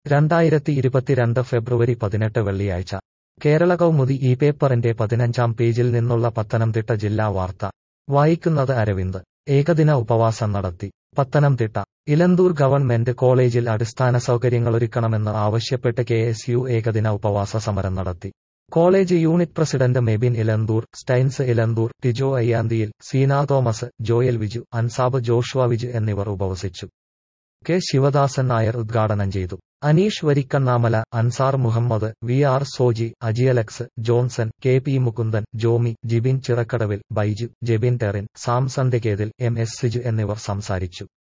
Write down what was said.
രണ്ടായിരത്തി ഇരുപത്തിരണ്ട് ഫെബ്രുവരി പതിനെട്ട് വെള്ളിയാഴ്ച കേരള കൗമുദി ഈ പേപ്പറിന്റെ പതിനഞ്ചാം പേജിൽ നിന്നുള്ള പത്തനംതിട്ട ജില്ലാ വാർത്ത വായിക്കുന്നത് അരവിന്ദ് ഏകദിന ഉപവാസം നടത്തി പത്തനംതിട്ട ഇലന്തൂർ ഗവൺമെന്റ് കോളേജിൽ അടിസ്ഥാന സൗകര്യങ്ങളൊരുക്കണമെന്ന് ആവശ്യപ്പെട്ട് കെ എസ് യു ഏകദിന ഉപവാസ സമരം നടത്തി college unit president Mebin Elanthoor Steins Elanthoor Tijo അയ്യാന്തിയിൽ സീന തോമസ് ജോയൽ വിജു അൻസാബ് ജോഷുവ വിജു എന്നിവർ ഉപവസിച്ചു കെ ശിവദാസൻ നായർ ഉദ്ഘാടനം ചെയ്തു Aneesh Varikkannamala Ansar Muhammad V R Soji Aji Alex Johnson K P Mukundan Jomy Jibin ചിറക്കടവിൽ ബൈജു ജെബിൻ ടെറിൻ സാം സന്ധ്യകേതിൽ എം എസ് സിജു എന്നിവർ സംസാരിച്ചു